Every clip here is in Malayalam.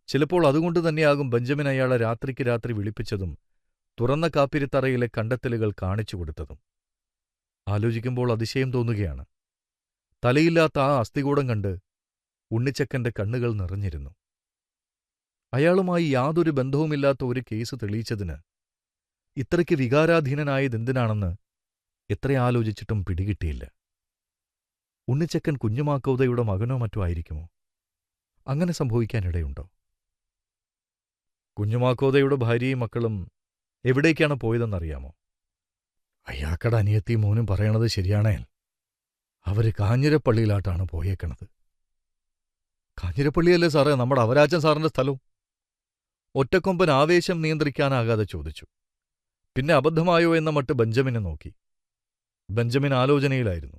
ചിലപ്പോൾ അതുകൊണ്ട് തന്നെയാകും ബെഞ്ചമിൻ അയാളെ രാത്രിക്ക് രാത്രി വിളിപ്പിച്ചതും തുറന്ന കാപ്പിരിത്തറയിലെ കണ്ടെത്തലുകൾ കാണിച്ചു കൊടുത്തതും ആലോചിക്കുമ്പോൾ അതിശയം തോന്നുകയാണ് തലയില്ലാത്ത ആ അസ്ഥികൂടം കണ്ട് ഉണ്ണിച്ചക്കന്റെ കണ്ണുകൾ നിറഞ്ഞിരുന്നു അയാളുമായി യാതൊരു ബന്ധവുമില്ലാത്ത ഒരു കേസ് തെളിയിച്ചതിന് ഇത്രയ്ക്ക് വികാരാധീനനായതെന്തിനാണെന്ന് എത്ര ആലോചിച്ചിട്ടും പിടികിട്ടിയില്ല ഉണ്ണിച്ചക്കൻ കുഞ്ഞുമാക്കൗതയുടെ മകനോ മറ്റോ ആയിരിക്കുമോ അങ്ങനെ സംഭവിക്കാനിടയുണ്ടോ കുഞ്ഞുമാക്കോതയുടെ ഭാര്യയും മക്കളും എവിടേക്കാണ് പോയതെന്നറിയാമോ അയാക്കടെ അനിയത്തി മോനും പറയണത് ശരിയാണേൽ അവര് കാഞ്ഞിരപ്പള്ളിയിലാട്ടാണ് പോയേക്കണത് കാഞ്ഞിരപ്പള്ളിയല്ലേ സാറേ നമ്മുടെ അവരാജൻ സാറിന്റെ സ്ഥലവും ഒറ്റക്കൊമ്പൻ ആവേശം നിയന്ത്രിക്കാനാകാതെ ചോദിച്ചു പിന്നെ അബദ്ധമായോ എന്ന മട്ട് ബെഞ്ചമിനെ നോക്കി ബെഞ്ചമിൻ ആലോചനയിലായിരുന്നു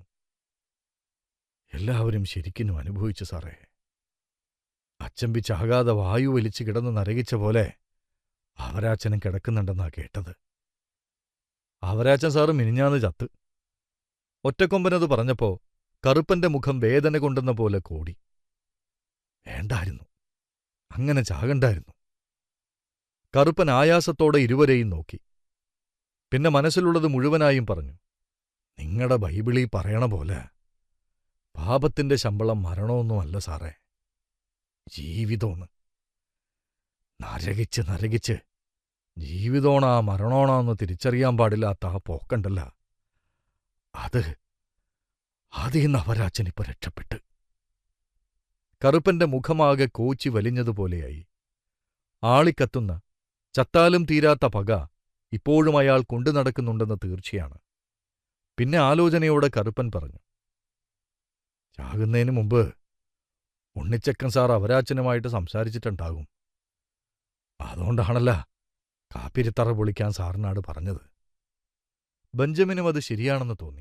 എല്ലാവരും ശരിക്കും അനുഭവിച്ചു സാറേ അച്ചമ്പി ചാകാതെ വായു വലിച്ചു കിടന്ന് നരകിച്ച പോലെ അവരാച്ചനും കിടക്കുന്നുണ്ടെന്നാ കേട്ടത് അവരാച്ചൻ സാറ് മിനിഞ്ഞാന്ന് ചത്ത് ഒറ്റക്കൊമ്പനത് പറഞ്ഞപ്പോ കറുപ്പന്റെ മുഖം വേദന കൊണ്ടെന്ന പോലെ കോടി വേണ്ടായിരുന്നു അങ്ങനെ ചാകണ്ടായിരുന്നു കറുപ്പൻ ആയാസത്തോടെ ഇരുവരെയും നോക്കി പിന്നെ മനസ്സിലുള്ളത് മുഴുവനായും പറഞ്ഞു നിങ്ങളുടെ ബൈബിളി പറയണ പോലെ പാപത്തിന്റെ ശമ്പളം മരണമൊന്നുമല്ല സാറേ ജീവിതോന്ന് നരകിച്ച് നരകിച്ച് ജീവിതോണാ മരണോണാന്ന് തിരിച്ചറിയാൻ പാടില്ലാത്ത ആ പോക്കണ്ടല്ല അത് അതീന്ന് അവരാച്ചനിപ്പോ രക്ഷപ്പെട്ട് കറുപ്പന്റെ മുഖമാകെ കോച്ചി വലിഞ്ഞതുപോലെയായി ആളിക്കത്തുന്ന ചത്താലും തീരാത്ത പക ഇപ്പോഴും അയാൾ കൊണ്ടു നടക്കുന്നുണ്ടെന്ന് തീർച്ചയാണ് പിന്നെ ആലോചനയോടെ കറുപ്പൻ പറഞ്ഞു ചാകുന്നതിന് മുമ്പ് ഉണ്ണിച്ചക്കൻ സാർ അവരാച്ചനുമായിട്ട് സംസാരിച്ചിട്ടുണ്ടാകും അതുകൊണ്ടാണല്ല കാപ്പിരിത്തറ പൊളിക്കാൻ സാറിനാട് പറഞ്ഞത് ബെഞ്ചമിനും അത് ശരിയാണെന്ന് തോന്നി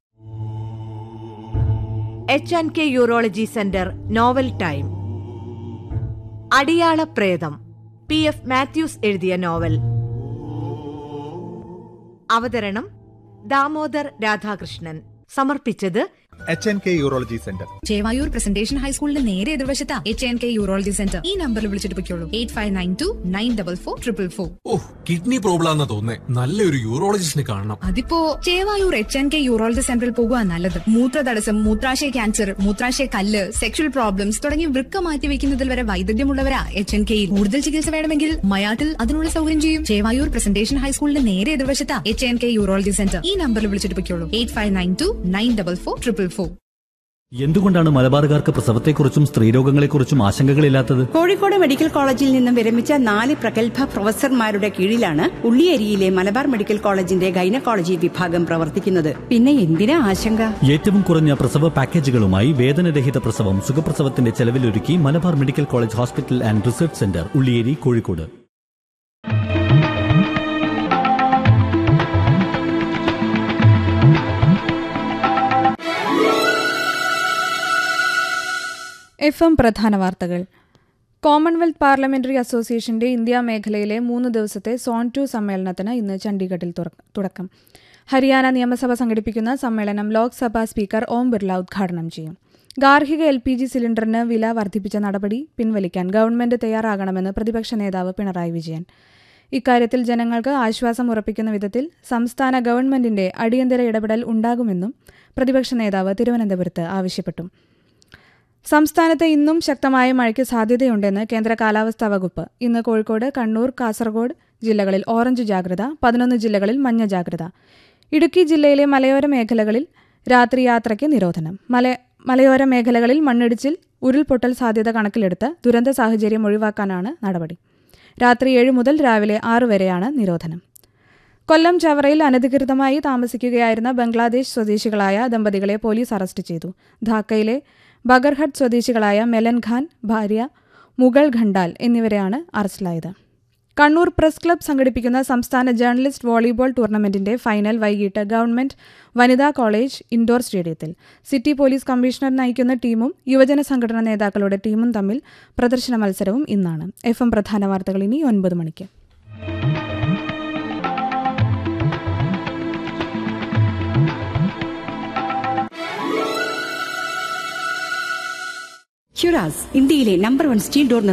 H and K urology centre novel time അടിയാള പ്രേതം പി എഫ് മാത്യൂസ് എഴുതിയ നോവൽ അവതരണം ദാമോദർ രാധാകൃഷ്ണൻ സമർപ്പിച്ചത് H N K urology centre Chevayur presentation ഹൈസ്കൂളിന്റെ നേരെ എതിർവശത്താ H N K urology centre ഈ നമ്പറിൽ വിളിച്ചിട്ട് പൊയ്ക്കോളൂ eight five nine two nine double four triple four ഓ കിഡ്നി പ്രോബ്ലം ആണെന്ന് തോന്നേ നല്ലൊരു യൂറോളജിസ്റ്റിനെ കാണണം അതിപ്പോ Chevayur H N K urology സെന്ററിൽ പോകുക നല്ലത് മൂത്രതടസ്സം മൂത്രാശയ ക്യാൻസർ മൂത്രാശയ കല്ല് സെക്ഷൽ പ്രോബ്ലംസ് തുടങ്ങി വൃക്ക മാറ്റി വെക്കുന്നതിൽ വരെ വൈദഗ്ധ്യമുള്ളവരാ എച്ച് എൻ കെയിൽ കൂടുതൽ ചികിത്സ വേണമെങ്കിൽ മയാട്ടിൽ അതിനുള്ള സൗകര്യം ചെയ്യും ചേവായൂർ പ്രസന്റേഷൻ ഹൈസ്കൂളിന്റെ നേരെ എതിർവശത്താ H N K urology centre ഈ നമ്പറിൽ വിളിച്ചിട്ട് പൊയ്ക്കോളൂ eight five nine two nine double four triple four എന്തുകൊണ്ടാണ് മലബാറുകാർക്ക് പ്രസവത്തെക്കുറിച്ചും സ്ത്രീരോഗങ്ങളെക്കുറിച്ചും ആശങ്കകളില്ലാത്തത് കോഴിക്കോട് മെഡിക്കൽ കോളേജിൽ നിന്നും വിരമിച്ച നാല് പ്രഗത്ഭ പ്രൊഫസർമാരുടെ കീഴിലാണ് ഉള്ളിയേരിയിലെ മലബാർ മെഡിക്കൽ കോളേജിന്റെ ഗൈനക്കോളജി വിഭാഗം പ്രവർത്തിക്കുന്നത് പിന്നെ എന്തിനാ ആശങ്ക ഏറ്റവും കുറഞ്ഞ പ്രസവ പാക്കേജുകളുമായി വേദനരഹിത പ്രസവം സുഖപ്രസവത്തിന്റെ ചെലവിലൊരുക്കി Malabar medical college hospital and research centre Ulliyeri Kozhikode F M പ്രധാന വാർത്തകൾ കോമൺവെൽത്ത് പാർലമെന്ററി അസോസിയേഷന്റെ ഇന്ത്യ മേഖലയിലെ മൂന്ന് ദിവസത്തെ സോൺ ടു സമ്മേളനത്തിന് ഇന്ന് ചണ്ഡീഗഡിൽ തുറ- തുടക്കം ഹരിയാന നിയമസഭ സംഘടിപ്പിക്കുന്ന സമ്മേളനം ലോക്സഭാ സ്പീക്കർ ഓം ബിർള ഉദ്ഘാടനം ചെയ്യും ഗാർഹിക എൽ പി ജി സിലിണ്ടറിന് വില വർദ്ധിപ്പിച്ച നടപടി പിൻവലിക്കാൻ ഗവൺമെന്റ് തയ്യാറാകണമെന്ന് പ്രതിപക്ഷ നേതാവ് പിണറായി വിജയൻ ഇക്കാര്യത്തിൽ ജനങ്ങൾക്ക് ആശ്വാസം ഉറപ്പിക്കുന്ന വിധത്തിൽ സംസ്ഥാന ഗവൺമെന്റിന്റെ അടിയന്തര ഇടപെടൽ ഉണ്ടാകുമെന്നും പ്രതിപക്ഷ നേതാവ് തിരുവനന്തപുരത്ത് ആവശ്യപ്പെട്ടു സംസ്ഥാനത്ത് ഇന്നും ശക്തമായ മഴയ്ക്ക് സാധ്യതയുണ്ടെന്ന് കേന്ദ്ര കാലാവസ്ഥാ വകുപ്പ് ഇന്ന് കോഴിക്കോട് കണ്ണൂർ കാസർഗോഡ് ജില്ലകളിൽ ഓറഞ്ച് ജാഗ്രത പതിനൊന്ന് ജില്ലകളിൽ മഞ്ഞ ജാഗ്രത ഇടുക്കി ജില്ലയിലെ മലയോര മേഖലകളിൽ രാത്രി യാത്രയ്ക്ക് നിരോധനം മല മലയോര മേഖലകളിൽ മണ്ണിടിച്ചിൽ ഉരുൾപൊട്ടൽ സാധ്യത കണക്കിലെടുത്ത് ദുരന്ത സാഹചര്യം ഒഴിവാക്കാനാണ് നടപടി രാത്രി ഏഴ് മുതൽ രാവിലെ ആറ് വരെയാണ് നിരോധനം കൊല്ലം ചവറയിൽ അനധികൃതമായി താമസിക്കുകയായിരുന്ന ബംഗ്ലാദേശ് സ്വദേശികളായ ദമ്പതികളെ പോലീസ് അറസ്റ്റ് ചെയ്തു ധാക്കയിലെ ബഗർഹട്ട് സ്വദേശികളായ മെലൻ ഖാൻ ഭാര്യ മുഗൾ ഖണ്ഡാൽ എന്നിവരെയാണ് അറസ്റ്റിലായത് കണ്ണൂർ പ്രസ് ക്ലബ് സംഘടിപ്പിക്കുന്ന സംസ്ഥാന ജേർണലിസ്റ്റ് വോളിബോൾ ടൂർണമെന്റിന്റെ ഫൈനൽ വൈകിട്ട് ഗവൺമെന്റ് വനിതാ കോളേജ് ഇൻഡോർ സ്റ്റേഡിയത്തിൽ സിറ്റി പോലീസ് കമ്മീഷണർ നയിക്കുന്ന ടീമും യുവജന സംഘടനാ നേതാക്കളുടെ ടീമും തമ്മിൽ പ്രദർശന മത്സരവും ഇന്നാണ് എഫ് എം പ്രധാന വാർത്തകൾ ഇനി ഒൻപത് മണിക്ക് ഹ്യുറാസ് ഇന്ത്യയിലെ നമ്പർ വൺ സ്റ്റീൽ ഡോർ